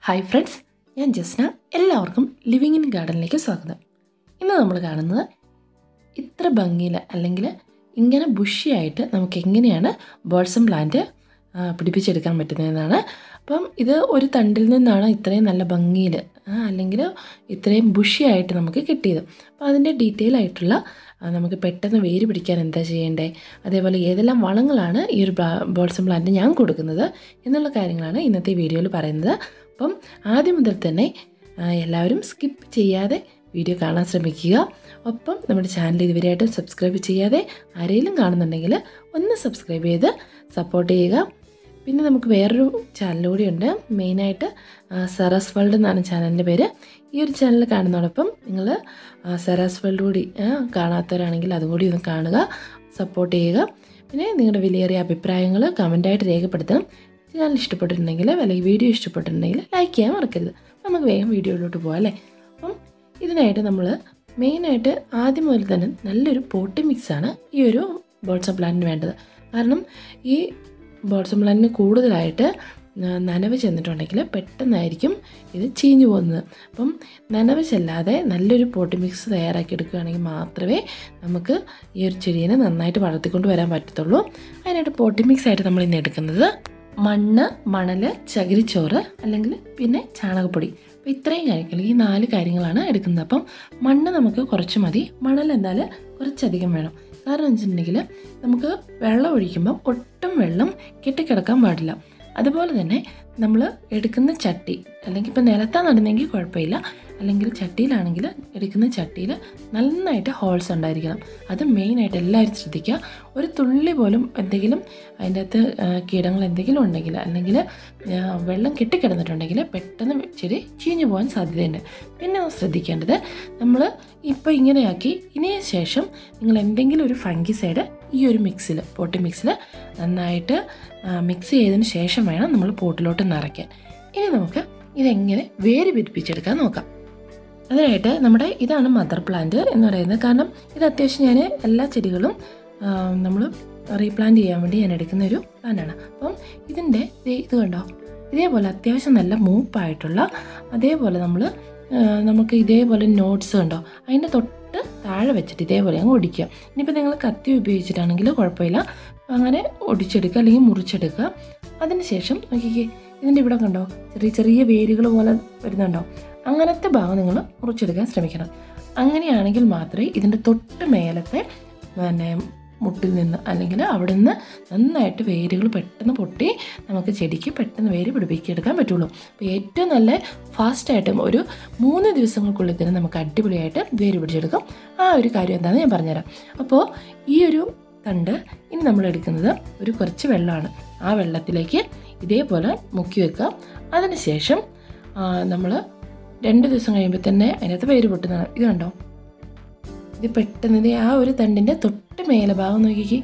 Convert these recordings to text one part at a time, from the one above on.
Hi friends ഞാൻ ജസ്ന എല്ലാവർക്കും living in ഗാർഡനിലേക്ക് സ്വാഗതം ഇന്ന് നമ്മൾ കാണുന്നത് ഇത്ര ഭംഗിയിൽ അല്ലെങ്കിൽ ഇങ്ങനെ ബുഷിയായിട്ട് നമുക്ക് എങ്ങനെയാണ് ബോൾസം പ്ലാന്റ് പിടിപ്പിച്ചെടുക്കാൻ പറ്റുന്നതെന്നാണ് അപ്പം ഇത് ഒരു തണ്ടിൽ നിന്നാണ് ഇത്രയും നല്ല ഭംഗിയിൽ അല്ലെങ്കിൽ ഇത്രയും ബുഷിയായിട്ട് നമുക്ക് കിട്ടിയത് അപ്പോൾ അതിൻ്റെ ഡീറ്റെയിൽ ആയിട്ടുള്ള ആ, നമുക്ക് പെട്ടെന്ന് വേര് പിടിക്കാൻ എന്താ ചെയ്യേണ്ടത് അതേപോലെ ഏതെല്ലാം വളങ്ങളാണ് ഈ ഒരു ബോൾസം പ്ലാന്റ് ഞാൻ കൊടുക്കുന്നത് എന്നുള്ള കാര്യങ്ങളാണ് ഇന്നത്തെ വീഡിയോയിൽ പറയുന്നത് അപ്പം ആദ്യം മുതൽ തന്നെ ആ, എല്ലാവരും സ്കിപ്പ് ചെയ്യാതെ വീഡിയോ കാണാൻ ശ്രമിക്കുക ഒപ്പം നമ്മുടെ ചാനൽ ഇതുവരെയായിട്ടും സബ്സ്ക്രൈബ് ചെയ്യാതെ ആരെങ്കിലും കാണുന്നുണ്ടെങ്കിൽ ഒന്ന് സബ്സ്ക്രൈബ് ചെയ്ത് സപ്പോർട്ട് ചെയ്യുക പിന്നെ നമുക്ക് വേറൊരു ചാനൽ കൂടിയുണ്ട് മെയിനായിട്ട് സെറസ് വേൾഡ് എന്നാണ് ചാനലിൻ്റെ പേര് ഈ ഒരു ചാനൽ കാണുന്നതോടൊപ്പം നിങ്ങൾ സെറാസ് വേൾഡ് കൂടി ആ, കാണാത്തവരാണെങ്കിൽ അതും കൂടി ഒന്ന് കാണുക സപ്പോർട്ട് ചെയ്യുക പിന്നെ നിങ്ങളുടെ വിലയേറിയ അഭിപ്രായങ്ങൾ കമൻറ്റായിട്ട് രേഖപ്പെടുത്തണം ചാനൽ ഇഷ്ടപ്പെട്ടിട്ടുണ്ടെങ്കിൽ അല്ലെങ്കിൽ വീഡിയോ ഇഷ്ടപ്പെട്ടിട്ടുണ്ടെങ്കിൽ ലൈക്ക് ചെയ്യാൻ മറക്കരുത് നമുക്ക് വേഗം വീഡിയോയിലോട്ട് പോകാം അല്ലേ അപ്പം ഇതിനായിട്ട് നമ്മൾ മെയിനായിട്ട് ആദ്യം മുതൽ തന്നെ നല്ലൊരു പോട്ടി മിക്സാണ് ഈ ഒരു ബോൾസം പ്ലാന്റിന് വേണ്ടത് കാരണം ഈ ബോൾസം പ്ലാന്റിന് കൂടുതലായിട്ട് ന- നനവ് ചെന്നിട്ടുണ്ടെങ്കിൽ പെട്ടെന്നായിരിക്കും ഇത് ചീഞ്ഞു പോകുന്നത് അപ്പം നനവ് ചെല്ലാതെ നല്ലൊരു പോട്ടി മിക്സ് തയ്യാറാക്കി എടുക്കുകയാണെങ്കിൽ മാത്രമേ നമുക്ക് ഈ ഒരു ചെടീനെ നന്നായിട്ട് വളർത്തിക്കൊണ്ട് വരാൻ പറ്റത്തുള്ളൂ അതിനായിട്ട് പോട്ടി മിക്സ് ആയിട്ട് നമ്മൾ ഇന്ന് എടുക്കുന്നത് മണ്ണ് മണൽ ചകിരിച്ചോറ് അല്ലെങ്കിൽ പിന്നെ ചാണകപ്പൊടി അപ്പോൾ ഇത്രയും കാര്യങ്ങൾ ഈ നാല് കാര്യങ്ങളാണ് എടുക്കുന്നത് അപ്പം മണ്ണ് നമുക്ക് കുറച്ച് മതി മണൽ എന്നാൽ കുറച്ചധികം വേണം കാരണം എന്ന് വെച്ചിട്ടുണ്ടെങ്കിൽ നമുക്ക് വെള്ളം ഒഴിക്കുമ്പോൾ ഒട്ടും വെള്ളം കെട്ടിക്കിടക്കാൻ പാടില്ല അതുപോലെ തന്നെ നമ്മൾ എടുക്കുന്ന ചട്ടി അല്ലെങ്കിൽ ഇപ്പോൾ നിലത്താ നടുന്നെങ്കിൽ കുഴപ്പമില്ല അല്ലെങ്കിൽ ചട്ടിയിലാണെങ്കിൽ എടുക്കുന്ന ചട്ടിയിൽ നന്നായിട്ട് ഹോൾസ് ഉണ്ടായിരിക്കണം അത് മെയിനായിട്ട് എല്ലാവരും ശ്രദ്ധിക്കുക ഒരു തുള്ളി പോലും എന്തെങ്കിലും അതിൻ്റെ അകത്ത് ആ, കീടങ്ങൾ എന്തെങ്കിലും ഉണ്ടെങ്കിൽ അല്ലെങ്കിൽ ആ, വെള്ളം കെട്ടിക്കിടന്നിട്ടുണ്ടെങ്കിൽ പെട്ടെന്ന് ചെടി ചീഞ്ഞു പോകാൻ സാധ്യതയുണ്ട് പിന്നെ ശ്രദ്ധിക്കേണ്ടത് നമ്മൾ ഇപ്പോൾ ഇങ്ങനെയാക്കി ഇതിന് ശേഷം നിങ്ങൾ എന്തെങ്കിലും ഒരു ഫംഗിസൈഡ് ഈ ഒരു മിക്സിൽ പോട്ടി മിക്സിൽ നന്നായിട്ട് മിക്സ് ചെയ്തതിന് ശേഷം വേണം നമ്മൾ പോട്ടിലോട്ട് നിറയ്ക്കാൻ ഇനി നമുക്ക് ഇതെങ്ങനെ വേര് പിടിപ്പിച്ചെടുക്കാൻ നോക്കാം അതിനായിട്ട് നമ്മുടെ ഇതാണ് മദർ പ്ലാന്റ് എന്ന് പറയുന്നത് കാരണം ഇത് അത്യാവശ്യം ഞാൻ എല്ലാ ചെടികളും നമ്മൾ റീപ്ലാന്റ് ചെയ്യാൻ വേണ്ടി ഞാൻ എടുക്കുന്ന ഒരു പ്ലാന്റാണ് അപ്പം ഇതിൻ്റെ ദേ ഇത് കണ്ടോ ഇതേപോലെ അത്യാവശ്യം നല്ല മൂപ്പായിട്ടുള്ള അതേപോലെ നമ്മൾ നമുക്ക് ഇതേപോലെ നോട്ട്സ് കണ്ടോ അതിൻ്റെ തൊട്ട് താഴെ വെച്ചിട്ട് ഇതേപോലെ അങ്ങ് ഒടിക്കുക ഇനിയിപ്പോൾ നിങ്ങൾ കത്തി ഉപയോഗിച്ചിട്ടാണെങ്കിൽ കുഴപ്പമില്ല അങ്ങനെ ഒടിച്ചെടുക്കുക അല്ലെങ്കിൽ മുറിച്ചെടുക്കുക അതിനുശേഷം നോക്കിക്കേ ഇതിൻ്റെ ഇവിടെ കണ്ടോ ചെറിയ ചെറിയ വേരുകൾ പോലെ വരുന്നുണ്ടോ അങ്ങനത്തെ ഭാഗം നിങ്ങൾ മുറിച്ചെടുക്കാൻ ശ്രമിക്കണം അങ്ങനെയാണെങ്കിൽ മാത്രമേ ഇതിൻ്റെ തൊട്ട് മേലത്തെ പിന്നെ മുട്ടിൽ നിന്ന് അല്ലെങ്കിൽ അവിടെ നിന്ന് നന്നായിട്ട് വേരുകൾ പെട്ടെന്ന് പൊട്ടി നമുക്ക് ചെടിക്ക് പെട്ടെന്ന് വേര് പിടിപ്പിച്ചെടുക്കാൻ പറ്റുള്ളൂ അപ്പോൾ ഏറ്റവും നല്ല ഫാസ്റ്റായിട്ടും ഒരു മൂന്ന് ദിവസങ്ങൾക്കുള്ളിൽ തന്നെ നമുക്ക് അടിപൊളിയായിട്ട് വേര് പിടിച്ചെടുക്കാം ആ ഒരു കാര്യം എന്താണെന്ന് ഞാൻ പറഞ്ഞുതരാം അപ്പോൾ ഈ ഒരു തണ്ട് ഇനി നമ്മൾ എടുക്കുന്നത് ഒരു കുറച്ച് വെള്ളമാണ് ആ വെള്ളത്തിലേക്ക് ഇതേപോലെ മുക്കി വെക്കുക അതിനുശേഷം നമ്മൾ രണ്ട് ദിവസം കഴിയുമ്പോൾ തന്നെ അതിനകത്ത് വേര് പൊട്ടുന്നതാണ് ഇത് കണ്ടോ ഇത് പെട്ടെന്ന് ഇത് ആ ഒരു തണ്ടിൻ്റെ തൊട്ട് മേലെ ഭാഗം നോക്കിക്ക്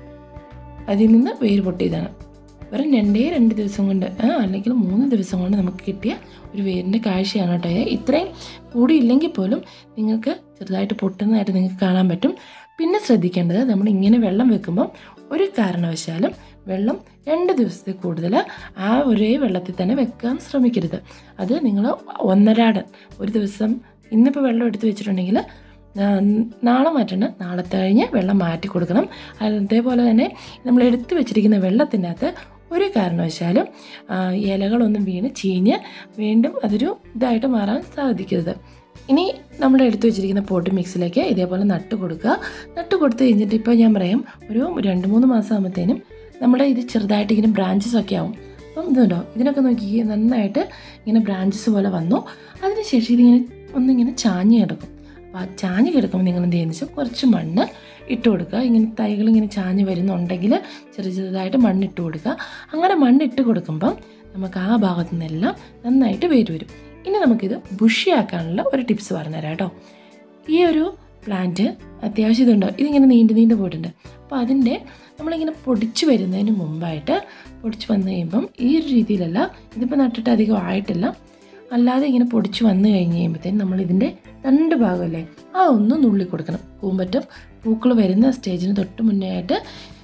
അതിൽ നിന്ന് വേര് പൊട്ടിയതാണ് വെറും രണ്ടേ രണ്ട് ദിവസം കൊണ്ട് ആ, അല്ലെങ്കിൽ മൂന്ന് ദിവസം കൊണ്ട് നമുക്ക് കിട്ടിയ ഒരു വേരിൻ്റെ കാഴ്ചയാണ് കേട്ടോ ഇത്. ഇത്രയും കൂടിയില്ലെങ്കിൽ പോലും നിങ്ങൾക്ക് ചെറുതായിട്ട് പൊട്ടുന്നതായിട്ട് നിങ്ങൾക്ക് കാണാൻ പറ്റും പിന്നെ ശ്രദ്ധിക്കേണ്ടത് നമ്മൾ ഇങ്ങനെ വെള്ളം വെക്കുമ്പം ഒരു കാരണവശാലും വെള്ളം രണ്ട് ദിവസത്തിൽ കൂടുതൽ ആ ഒരേ വെള്ളത്തിൽ തന്നെ വെക്കാൻ ശ്രമിക്കരുത് അത് നിങ്ങൾ ഒന്നരാടൻ ഒരു ദിവസം ഇന്നിപ്പോൾ വെള്ളം എടുത്ത് വെച്ചിട്ടുണ്ടെങ്കിൽ ആ, നാളെ മാറ്റണ്ട നാളത്തെ കഴിഞ്ഞ് വെള്ളം മാറ്റി കൊടുക്കണം അതേപോലെ തന്നെ നമ്മൾ എടുത്തു വെച്ചിരിക്കുന്ന വെള്ളത്തിൻ്റെ അകത്ത് ഒരു കാരണവശാലും ആ, ഇലകളൊന്നും വീണ് ചീഞ്ഞ് വീണ്ടും അതൊരു ഇതായിട്ട് മാറാൻ സാധിക്കരുത് ഇനി നമ്മൾ എടുത്തു വെച്ചിരിക്കുന്ന പോട്ട് മിക്സിലേക്ക് ഇതേപോലെ നട്ട് കൊടുക്കുക നട്ട് കൊടുത്ത് കഴിഞ്ഞിട്ട് ഇപ്പോൾ ഞാൻ പറയാം ഒരു രണ്ട് മൂന്ന് മാസം ആകുമ്പോഴത്തേനും നമ്മുടെ ഇത് ചെറുതായിട്ട് ഇങ്ങനെ ബ്രാഞ്ചസ് ഒക്കെ ആവും അപ്പം ഇതുണ്ടോ ഇതിനൊക്കെ നോക്കി നന്നായിട്ട് ഇങ്ങനെ ബ്രാഞ്ചസ് പോലെ വന്നു അതിനുശേഷം ഇതിങ്ങനെ ഒന്നിങ്ങനെ ചാഞ്ഞ് കിടക്കും അപ്പോൾ ആ ചാഞ്ഞ് കിടക്കുമ്പോൾ നിങ്ങൾ എന്ത് ചെയ്യുന്നത് വെച്ചാൽ കുറച്ച് മണ്ണ് ഇട്ട് കൊടുക്കുക ഇങ്ങനെ തൈകൾ ഇങ്ങനെ ചാഞ്ഞ് വരുന്നുണ്ടെങ്കിൽ ചെറിയ ചെറുതായിട്ട് മണ്ണ് ഇട്ട് കൊടുക്കുക അങ്ങനെ മണ്ണ് ഇട്ട് കൊടുക്കുമ്പം നമുക്ക് ആ ഭാഗത്തു നിന്നെല്ലാം നന്നായിട്ട് വേര് വരും ഇനി നമുക്കിത് ബുഷിയാക്കാനുള്ള ഒരു ടിപ്സ് പറഞ്ഞുതരാം കേട്ടോ ഈ ഒരു പ്ലാന്റ് അത്യാവശ്യം ഇതുണ്ടോ ഇതിങ്ങനെ നീണ്ടു നീണ്ടു പോയിട്ടുണ്ട് അപ്പോൾ അതിൻ്റെ നമ്മളിങ്ങനെ പൊടിച്ച് വരുന്നതിന് മുമ്പായിട്ട് പൊടിച്ച് വന്നു കഴിയുമ്പം ഈ ഒരു രീതിയിലല്ല ഇതിപ്പോൾ നട്ടിട്ട് അധികം ആയിട്ടില്ല അല്ലാതെ ഇങ്ങനെ പൊടിച്ച് വന്നു കഴിഞ്ഞ് കഴിയുമ്പോഴത്തേനും നമ്മൾ ഇതിൻ്റെ രണ്ട് ഭാഗമല്ലേ ആ ഒന്ന് നുള്ളി കൊടുക്കണം പൂമ്പറ്റം പൂക്കൾ വരുന്ന സ്റ്റേജിന് തൊട്ട് മുന്നേ ആയിട്ട്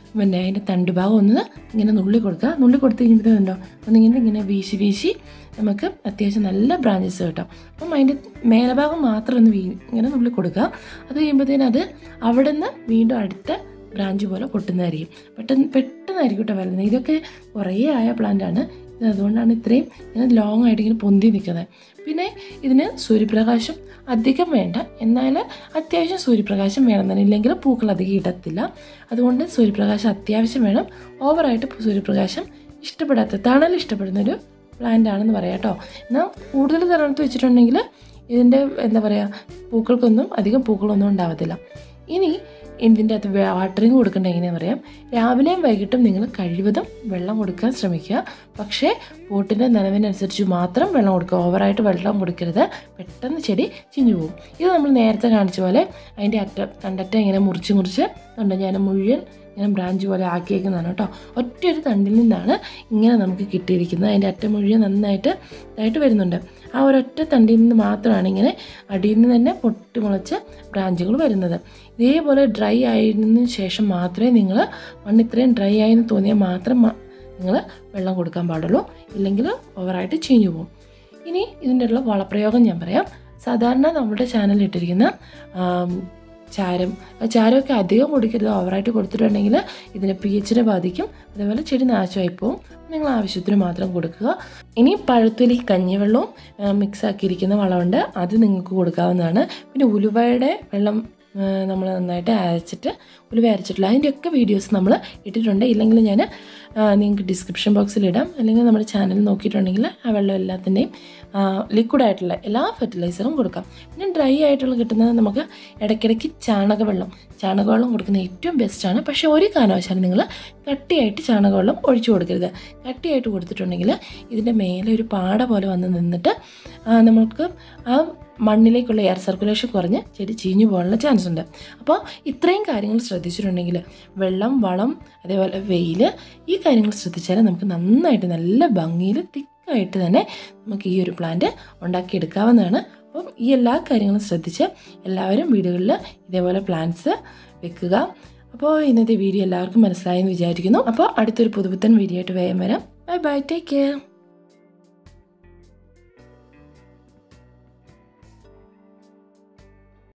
പിന്നെ അതിൻ്റെ തണ്ട് ഭാഗം ഒന്ന് ഇങ്ങനെ നുള്ളി കൊടുക്കുക നുള്ളി കൊടുത്ത് കഴിയുമ്പോഴത്തേക്കുണ്ടോ ഒന്നിങ്ങനെ ഇങ്ങനെ വീശി വീശി നമുക്ക് അത്യാവശ്യം നല്ല ബ്രാഞ്ചസ് കിട്ടും അപ്പം അതിൻ്റെ മേലഭാഗം മാത്രം ഒന്ന് വീ ഇങ്ങനെ നുള്ളി കൊടുക്കുക അത് കഴിയുമ്പോഴത്തേനും അത് അവിടെ നിന്ന് വീണ്ടും അടുത്ത ബ്രാഞ്ച് പോലെ പൊട്ടുന്നതായിരിക്കും പെട്ടെന്ന് പെട്ടെന്നായിരിക്കും കേട്ടോ വരുന്നത് ഇതൊക്കെ കുറേ ആയ പ്ലാന്റാണ് ഇത് അതുകൊണ്ടാണ് ഇത്രയും ഇങ്ങനെ ലോങ് ആയിട്ട് ഇങ്ങനെ പൊന്തി നിൽക്കുന്നത് പിന്നെ ഇതിന് സൂര്യപ്രകാശം അധികം വേണ്ട എന്നാൽ അത്യാവശ്യം സൂര്യപ്രകാശം വേണം തന്നെ ഇല്ലെങ്കിൽ പൂക്കൾ അധികം ഇടത്തില്ല അതുകൊണ്ട് സൂര്യപ്രകാശം അത്യാവശ്യം വേണം ഓവറായിട്ട് സൂര്യപ്രകാശം ഇഷ്ടപ്പെടാത്ത തണൽ ഇഷ്ടപ്പെടുന്ന ഒരു പ്ലാന്റ് ആണെന്ന് പറയാം കേട്ടോ എന്നാൽ കൂടുതൽ തണലത്ത് വെച്ചിട്ടുണ്ടെങ്കിൽ ഇതിൻ്റെ എന്താ പറയുക പൂക്കൾക്കൊന്നും അധികം പൂക്കളൊന്നും ഉണ്ടാവത്തില്ല ഇനി ഇതിൻ്റെ അകത്ത് വാട്ടറിങ് കൊടുക്കേണ്ട എങ്ങനെയാണെന്ന് പറയാം രാവിലെയും വൈകിട്ടും നിങ്ങൾ കഴിവതും വെള്ളം കൊടുക്കാൻ ശ്രമിക്കുക പക്ഷേ പോട്ടിൻ്റെ നനവിനനുസരിച്ച് മാത്രം വെള്ളം കൊടുക്കുക ഓവറായിട്ട് വെള്ളം കൊടുക്കരുത് പെട്ടെന്ന് ചെടി ചിഞ്ഞു പോകും ഇത് നമ്മൾ നേരത്തെ കാണിച്ച പോലെ അതിൻ്റെ അറ്റ തണ്ടറ്റ ഇങ്ങനെ മുറിച്ച് മുറിച്ച് ഉണ്ട് ഞാൻ മുഴുവൻ ഇങ്ങനെ ബ്രാഞ്ച് പോലെ ആക്കിയേക്കുന്നതാണ് കേട്ടോ ഒറ്റ ഒരു തണ്ടിൽ നിന്നാണ് ഇങ്ങനെ നമുക്ക് കിട്ടിയിരിക്കുന്നത് അതിൻ്റെ അറ്റം മുഴുവൻ നന്നായിട്ട് ഇതായിട്ട് വരുന്നുണ്ട് ആ ഒരൊറ്റ തണ്ടിൽ നിന്ന് മാത്രമാണ് ഇങ്ങനെ അടിയിൽ നിന്ന് തന്നെ പൊട്ടിമുളച്ച് ബ്രാഞ്ചുകൾ വരുന്നത് ഇതേപോലെ ഡ്രൈ ആയതിനു ശേഷം മാത്രമേ നിങ്ങൾ മണ്ണ് ഇത്രയും ഡ്രൈ ആയെന്ന് തോന്നിയാൽ മാത്രം നിങ്ങൾ വെള്ളം കൊടുക്കാൻ പാടുള്ളൂ ഇല്ലെങ്കിൽ ഓവറായിട്ട് ചീഞ്ഞു പോകും ഇനി ഇതിൻ്റെ ഉള്ള വളപ്രയോഗം ഞാൻ പറയാം സാധാരണ നമ്മുടെ ചാനലിൽ ഇട്ടിരിക്കുന്ന ആം, ചാരം ആ ചാരമൊക്കെ അധികം കൊടുക്കരുത് ഓവറായിട്ട് കൊടുത്തിട്ടുണ്ടെങ്കിൽ ഇതിനെ പി എച്ചിനെ ബാധിക്കും അതേപോലെ ചെടി നാശമായി പോവും നിങ്ങൾ ആവശ്യത്തിന് മാത്രം കൊടുക്കുക ഇനി പഴുത്തൊലി കഞ്ഞിവെള്ളവും മിക്സ് ആക്കിയിരിക്കുന്ന വളമുണ്ട് അത് നിങ്ങൾക്ക് കൊടുക്കാവുന്നതാണ് പിന്നെ ഉലുവയുടെ വെള്ളം നമ്മൾ നന്നായിട്ട് അരച്ചിട്ട് ഉലുവ അരച്ചിട്ടില്ല അതിൻ്റെയൊക്കെ വീഡിയോസ് നമ്മൾ ഇട്ടിട്ടുണ്ട് ഇല്ലെങ്കിൽ ഞാൻ നിങ്ങൾക്ക് ഡിസ്ക്രിപ്ഷൻ ബോക്സിൽ ഇടാം അല്ലെങ്കിൽ നമ്മുടെ ചാനൽ നോക്കിയിട്ടുണ്ടെങ്കിൽ ആ വെള്ളം എല്ലാത്തിൻ്റെയും ലിക്വിഡ് ആയിട്ടുള്ള എല്ലാ ഫെർട്ടിലൈസറും കൊടുക്കാം പിന്നെ ഡ്രൈ ആയിട്ടുള്ള കിട്ടുന്നത് നമുക്ക് ഇടയ്ക്കിടയ്ക്ക് ചാണകവെള്ളം ചാണകവെള്ളം കൊടുക്കുന്നത് ഏറ്റവും ബെസ്റ്റാണ് പക്ഷേ ഒരു കാരണവശാലും നിങ്ങൾ കട്ടിയായിട്ട് ചാണകവെള്ളം ഒഴിച്ചു കൊടുക്കരുത് കട്ടിയായിട്ട് കൊടുത്തിട്ടുണ്ടെങ്കിൽ ഇതിൻ്റെ മേലെ ഒരു പാട പോലെ വന്ന് നിന്നിട്ട് ആ, നമുക്ക് ആ മണ്ണിലേക്കുള്ള എയർ സർക്കുലേഷൻ കുറഞ്ഞ് ചെടി ചീഞ്ഞു പോകാനുള്ള ചാൻസ് ഉണ്ട് അപ്പോൾ ഇത്രയും കാര്യങ്ങൾ ശ്രദ്ധിച്ചിട്ടുണ്ടെങ്കിൽ വെള്ളം വളം അതേപോലെ വെയിൽ ഈ കാര്യങ്ങൾ ശ്രദ്ധിച്ചാൽ നമുക്ക് നന്നായിട്ട് നല്ല ഭംഗിയിൽ തിക്കായിട്ട് തന്നെ നമുക്ക് ഈ ഒരു പ്ലാന്റ് ഉണ്ടാക്കിയെടുക്കാവുന്നതാണ് അപ്പം ഈ എല്ലാ കാര്യങ്ങളും ശ്രദ്ധിച്ച് എല്ലാവരും വീടുകളിൽ ഇതേപോലെ പ്ലാന്റ്സ് വെക്കുക അപ്പോൾ ഇന്നത്തെ വീഡിയോ എല്ലാവർക്കും മനസ്സിലായെന്ന് വിചാരിക്കുന്നു അപ്പോൾ അടുത്തൊരു പുതുപുത്തൻ വീഡിയോ ആയിട്ട് വേഗം വരാം ബൈ ബൈ ടേക്ക് കെയർ